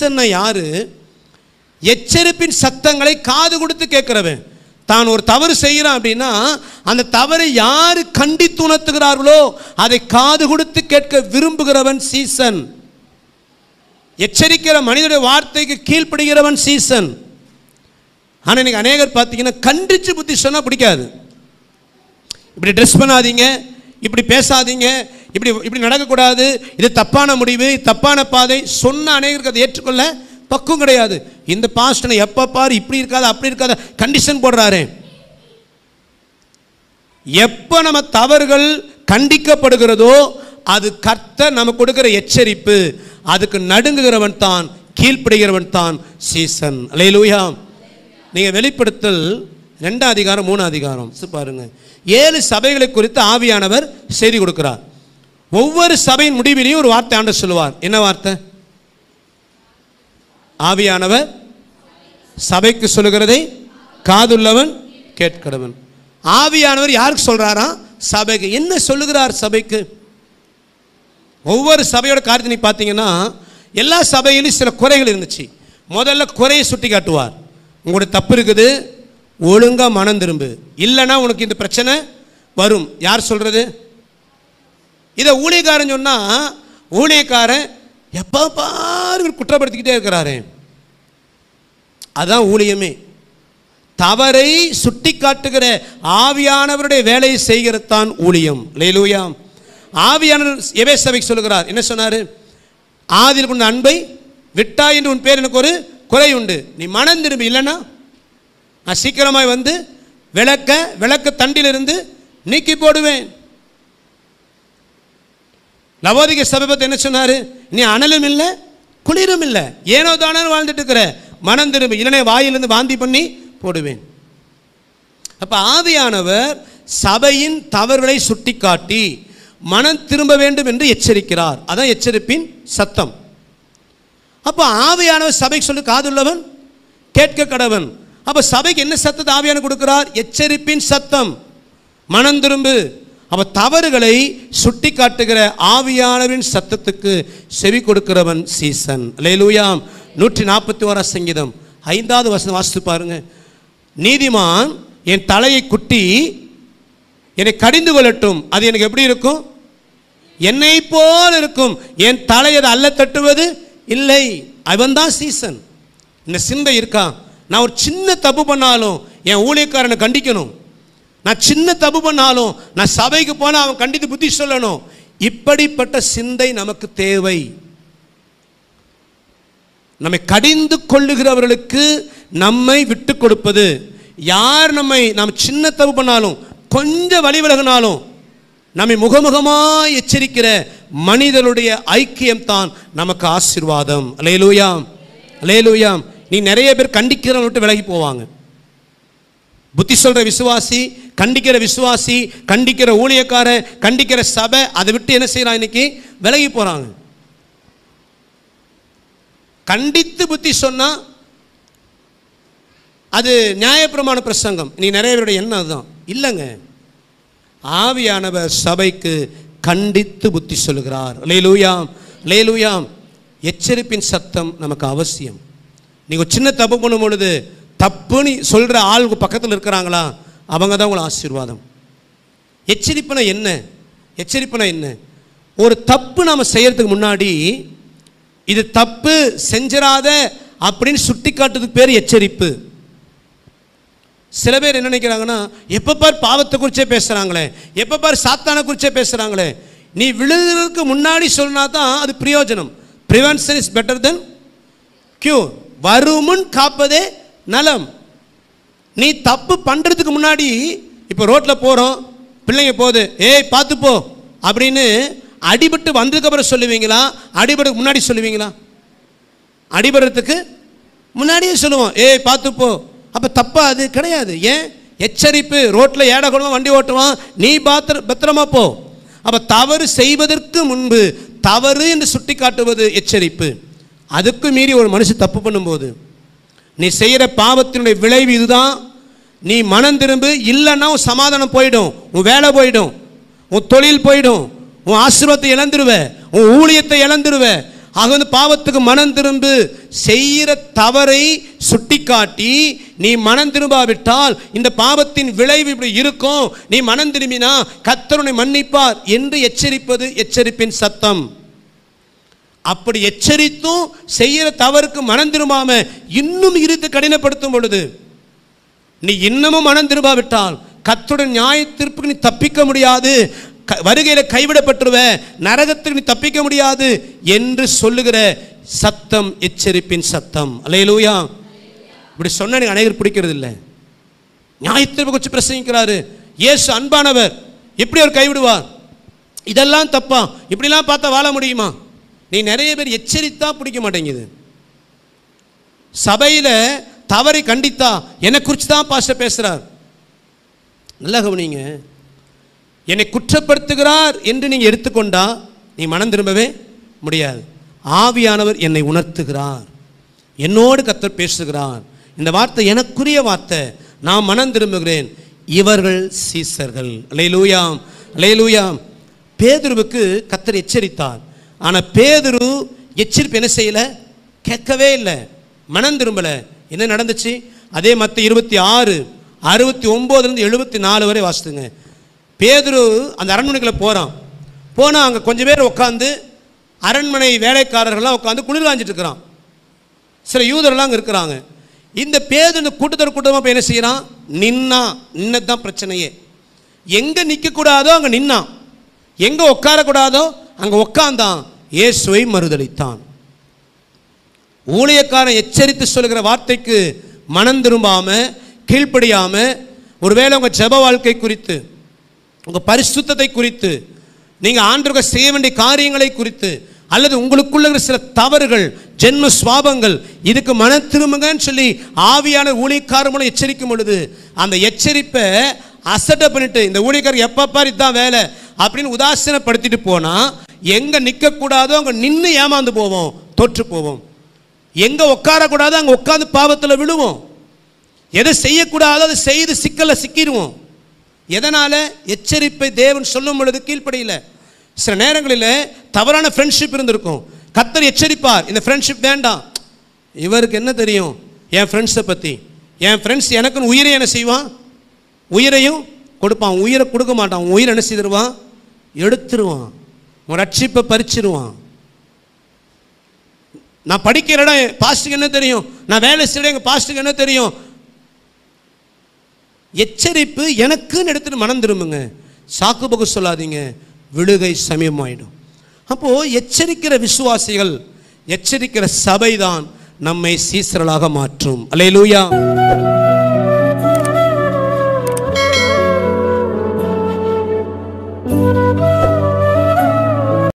சீசன்னா யாரு எச்சரிப்பின் சத்தங்களை காது கொடுத்து கேட்கிறவன் தான் ஒரு தவறு செய்கிறான் அப்படின்னா அந்த தவறை யார் கண்டித்து உணர்த்துகிறார்களோ அதை காது கொடுத்து கேட்க விரும்புகிறவன் சீசன் எச்சரிக்கிற மனிதனுடைய வார்த்தைக்கு கீழ்ப்படுகிறவன் சீசன் ஆனால் இன்னைக்கு அநேகர் பார்த்தீங்கன்னா கண்டிச்சு புத்தி சொன்னால் பிடிக்காது இப்படி ட்ரெஸ் பண்ணாதீங்க இப்படி பேசாதீங்க இப்படி இப்படி நடக்கக்கூடாது இது தப்பான முடிவு இது தப்பான பாதை சொன்ன அநேகருக்கு அதை ஏற்றுக்கொள்ள பக்குவம் கிடையாது இந்த பாஸ்டனை எப்போ பாரு இப்படி இருக்காத அப்படி இருக்காத கண்டிஷன் போடுறாரு எப்போ நம்ம தவறுகள் கண்டிக்கப்படுகிறதோ அது கர்த்தர் நமக்கு கொடுக்கிற எச்சரிப்பு அதுக்கு நடுங்குகிறவன் தான் கீழ்ப்படுகிறவன் தான் சீசன் அலையிலூயா நீங்கள் வெளிப்படுத்தல் ரெண்டாம் அதிகாரம் மூணாம் அதிகாரம் சு பாருங்க ஏழு சபைகளை குறித்து ஆவியானவர் செய்தி கொடுக்கிறார் ஒவ்வொரு சபையின் முடிவிலையும் ஒரு வார்த்தை ஆண்டு சொல்லுவார் என்ன வார்த்தை ஆவியானவர் சபைக்கு சொல்லுகிறதை காதுள்ளவன் கேட்கிறவன் ஆவியானவர் யாருக்கு சொல்றாரா சபைக்கு என்ன சொல்லுகிறார் சபைக்கு ஒவ்வொரு சபையோட காரியத்தை நீ பார்த்தீங்கன்னா எல்லா சபையிலும் சில குறைகள் இருந்துச்சு முதல்ல குறையை சுட்டி காட்டுவார் உங்களுடைய தப்பு இருக்குது ஒழுங்கா மனம் திரும்பு இல்லைன்னா உனக்கு இந்த பிரச்சனை வரும் யார் சொல்றது இதை ஊழியக்காரன் சொன்னா ஊழியக்காரன் எப்போ பாரு இவர் குற்றப்படுத்திக்கிட்டே இருக்கிறாரு அதான் ஊழியமே தவறை சுட்டி காட்டுகிற ஆவியானவருடைய வேலையை செய்கிறது தான் ஊழியம் லேலூயா ஆவியானவர் எவே சபைக்கு சொல்லுகிறார் என்ன சொன்னார் ஆதியில் கொண்ட அன்பை விட்டா என்று உன் பேர் எனக்கு ஒரு குறை உண்டு நீ மனம் திரும்பி இல்லைன்னா நான் சீக்கிரமாய் வந்து விளக்க விளக்க தண்டிலிருந்து நீக்கி போடுவேன் லவோதிக சபை பத்தி என்ன சொன்னாரு நீ அனலும் இல்லை குளிரும் இல்லை ஏனோ தானோ வாழ்ந்துட்டு இருக்கிற மனம் திரும்பி இல்லைனே வாயிலிருந்து வாந்தி பண்ணி போடுவேன் அப்ப ஆவியானவர் சபையின் தவறுகளை சுட்டிக்காட்டி மனம் திரும்ப வேண்டும் என்று எச்சரிக்கிறார் அதான் எச்சரிப்பின் சத்தம் அப்போ ஆவியானவர் சபைக்கு சொல்லி காதுள்ளவன் கேட்க கடவன் அப்போ சபைக்கு என்ன சத்தத்தை ஆவியான கொடுக்கிறார் எச்சரிப்பின் சத்தம் மனம் திரும்பு அப்போ தவறுகளை சுட்டி காட்டுகிற ஆவியானவரின் சத்தத்துக்கு செவி கொடுக்கிறவன் சீசன் லேலூயாம் நூற்றி நாற்பத்தி ஓரா சங்கீதம் ஐந்தாவது வசனம் வாசித்து பாருங்க நீதிமான் என் தலையை குட்டி என்னை கடிந்து கொள்ளட்டும் அது எனக்கு எப்படி இருக்கும் என்னை போல் இருக்கும் என் தலை அதை அல்ல தட்டுவது இல்லை அவன் தான் சீசன் இந்த சிந்தை இருக்கான் நான் ஒரு சின்ன தப்பு பண்ணாலும் என் ஊழியக்காரனை கண்டிக்கணும் நான் சின்ன தப்பு பண்ணாலும் நான் சபைக்கு போனால் அவன் கண்டித்து புத்தி சொல்லணும் இப்படிப்பட்ட சிந்தை நமக்கு தேவை நம்மை கடிந்து கொள்ளுகிறவர்களுக்கு நம்மை விட்டு கொடுப்பது யார் நம்மை நாம் சின்ன தப்பு பண்ணாலும் கொஞ்சம் வழி விலகினாலும் நம்மை முகமுகமாய் எச்சரிக்கிற மனிதனுடைய ஐக்கியம் தான் நமக்கு ஆசீர்வாதம் அலேலூயாம் அலேலூயாம் நீ நிறைய பேர் கண்டிக்கிறவன் விட்டு விலகி போவாங்க புத்தி சொல்ற விசுவாசி கண்டிக்கிற விசுவாசி கண்டிக்கிற ஊழியக்காரன் கண்டிக்கிற சபை அதை விட்டு என்ன செய்யறான் இன்னைக்கு விலகி போறாங்க கண்டித்து புத்தி சொன்னா அது நியாயப்பிரமாண பிரசங்கம் நீ நிறைய பேருடைய எண்ணம் அதுதான் இல்லைங்க ஆவியானவர் சபைக்கு கண்டித்து புத்தி சொல்லுகிறார் லேலூயாம் லேலூயாம் எச்சரிப்பின் சத்தம் நமக்கு அவசியம் நீங்கள் ஒரு சின்ன தப்பு பண்ணும் பொழுது தப்புன்னு சொல்கிற ஆள் உங்க பக்கத்தில் இருக்கிறாங்களா அவங்க தான் உங்களை ஆசீர்வாதம் எச்சரிப்புனா என்ன எச்சரிப்புனா என்ன ஒரு தப்பு நாம் செய்யறதுக்கு முன்னாடி இது தப்பு செஞ்சிராத அப்படின்னு சுட்டி காட்டுறதுக்கு பேர் எச்சரிப்பு சில பேர் என்ன நினைக்கிறாங்கன்னா எப்போ பார் பாவத்தை குறிச்சே பேசுகிறாங்களே எப்போ பார் சாத்தானை குறிச்சே பேசுகிறாங்களே நீ விழுகிறதுக்கு முன்னாடி சொன்னா தான் அது பிரயோஜனம் prevention is better than cure வருமுன் காப்பதே நலம் நீ தப்பு பண்ணுறதுக்கு முன்னாடி இப்போ ரோட்டில் போகிறோம் பிள்ளைங்க போகுது ஏய் பார்த்து போ அப்படின்னு அடிபட்டு வந்ததுக்கப்புறம் சொல்லுவீங்களா அடிபடுறதுக்கு முன்னாடி சொல்லுவீங்களா அடிபடுறதுக்கு முன்னாடியே சொல்லுவோம் ஏய் பார்த்து போ அப்போ தப்பா அது கிடையாது ஏன் எச்சரிப்பு ரோட்டில் ஏடகுளமாக வண்டி ஓட்டுவான் நீ பாத்திர பத்திரமா போ அப்போ தவறு செய்வதற்கு முன்பு தவறு என்று சுட்டி காட்டுவது எச்சரிப்பு அதுக்கு மீறி ஒரு மனுஷன் தப்பு பண்ணும்போது நீ செய்கிற பாவத்தினுடைய விளைவு இதுதான் நீ மனம் திரும்பு இல்லைன்னா உன் சமாதானம் போயிடும் உன் வேலை போயிடும் உன் தொழில் போயிடும் உன் ஆசீர்வாதத்தை இழந்துருவ உன் ஊழியத்தை இழந்துருவ ஆக வந்து பாவத்துக்கு மனம் திரும்பு செய்கிற தவறை சுட்டிக்காட்டி நீ மனம் திரும்பாவிட்டால் இந்த பாவத்தின் விளைவு இப்படி இருக்கும் நீ மனம் திரும்பினா கத்தருனை மன்னிப்பார் என்று எச்சரிப்பது எச்சரிப்பின் சத்தம் அப்படி எச்சரித்தும் செய்யற தவறுக்கு மனம் திரும்பாம இன்னும் இருந்து கடினப்படுத்தும் பொழுது நீ இன்னமும் மனம் திரும்பாவிட்டால் கத்துடன் நியாய தீர்ப்புக்கு நீ தப்பிக்க முடியாது க- வருகையில கைவிடப்பட்டுருவ நரகத்துக்கு நீ தப்பிக்க முடியாது என்று சொல்லுகிற சத்தம் எச்சரிப்பின் சத்தம் அல்லேலூயா இப்படி சொன்ன எனக்கு அனைவரும் பிடிக்கிறது இல்லை நியாயத்தீர்ப்பு வச்சு பிரசங்கிக்கிறாரு இயேசு அன்பானவர் எப்படி அவர் கைவிடுவார் இதெல்லாம் தப்பா இப்படிலாம் பார்த்தா வாழ முடியுமா நீ நிறைய பேர் எச்சரித்தா பிடிக்க மாட்டேங்குது சபையில தவறை கண்டித்தா என்னை குறித்து தான் பாஸ்டர் பேசுறார் நல்லா கவனிங்க என்னை குற்றப்படுத்துகிறார் என்று நீங்க எடுத்துக்கொண்டா நீ மனம் திரும்பவே முடியாது ஆவியானவர் என்னை உணர்த்துகிறார் என்னோடு கத்தர் பேசுகிறார் இந்த வார்த்தை எனக்குரிய வார்த்தை நான் மனம் திரும்புகிறேன் இவர்கள் சீசர்கள் அலையலூயாம் அலையலூயாம் பேதுருவுக்கு கத்தர் எச்சரித்தார் ஆனால் பேதுரு எச்சரிப்பு என்ன செய்யல கேட்கவே இல்லை மனம் திரும்பல என்ன நடந்துச்சு அதே மற்ற இருபத்தி ஆறு அறுபத்தி ஒம்போதுலேருந்து எழுபத்தி நாலு வரை வாசித்துங்க பேதுரு அந்த அரண்மனைக்குள்ள போகிறான் போனால் அங்கே கொஞ்சம் பேர் உட்காந்து அரண்மனை வேலைக்காரர்கள்லாம் உட்காந்து குளிர் காஞ்சிட்டு இருக்கிறான் சில யூதரெல்லாம் அங்கே இருக்கிறாங்க இந்த பேது இந்த கூட்டத்தோட கூட்டமாக போய் என்ன செய்கிறான் நின்னா நின்னது தான் பிரச்சனையே எங்கே நிற்கக்கூடாதோ அங்கே நின்னான் எங்கே உட்காரக்கூடாதோ அங்கே உட்காந்தான் இயேசுவை மறுதளித்தான் ஊழியக்காரன் எச்சரித்து சொல்லுகிற வார்த்தைக்கு மனம் திரும்பாம கீழ்ப்படியாம ஒருவேளை உங்க ஜெப வாழ்க்கை குறித்து உங்க பரிசுத்தத்தை குறித்து நீங்க ஆண்டுக செய்ய வேண்டிய காரியங்களை குறித்து அல்லது உங்களுக்குள்ள இருக்கிற சில தவறுகள் ஜென்ம சுவாபங்கள் இதுக்கு மன திரும்புங்கன்னு சொல்லி ஆவியான ஊழியக்காரர் மூலம் எச்சரிக்கும் பொழுது அந்த எச்சரிப்பை அசட்டை பண்ணிட்டு இந்த ஊழியக்காரர் எப்ப பாரு இதான் வேலை அப்படின்னு உதாசீனப்படுத்திட்டு போனா எங்க நிற்க கூடாதோ அங்க நின்று ஏமாந்து போவோம் தோற்று போவோம் எங்க உட்காரக்கூடாதோ அங்க உட்காந்து பாவத்தில் விழுவோம் எதை செய்யக்கூடாதோ அதை செய்து சிக்கல்ல சிக்கிடுவோம் எதனால எச்சரிப்பை தேவன் சொல்லும் பொழுது கீழ்ப்படியில சில நேரங்களில் தவறான ஃப்ரெண்ட்ஷிப் இருந்திருக்கும் கத்தர் எச்சரிப்பார் இந்த ஃப்ரெண்ட்ஷிப் வேண்டாம் இவருக்கு என்ன தெரியும் என் ஃப்ரெண்ட்ஸை பற்றி என் ஃப்ரெண்ட்ஸ் எனக்குன்னு உயிரை என்ன செய்வான் உயிரையும் கொடுப்பான் உயிரை கொடுக்க மாட்டான் உன் உயிரை என்ன செய்திருவான் எடுத்துருவான் உன் ரட்சிப்பை பறிச்சிருவான் நான் படிக்கிற இடம் பாஸ்ட்டுக்கு என்ன தெரியும் நான் வேலை செய்கிற எங்கள் பாஸ்ட்டுக்கு என்ன தெரியும் எச்சரிப்பு எனக்குன்னு எடுத்துட்டு மனம் திரும்புங்க சாக்கு பகு சொல்லாதீங்க விழுகை சமயமாயிடும் அப்போ எச்சரிக்கிற விசுவாசிகள் எச்சரிக்கிற சபைதான் நம்மை சீசரலாக மாற்றும் அல்லேலூயா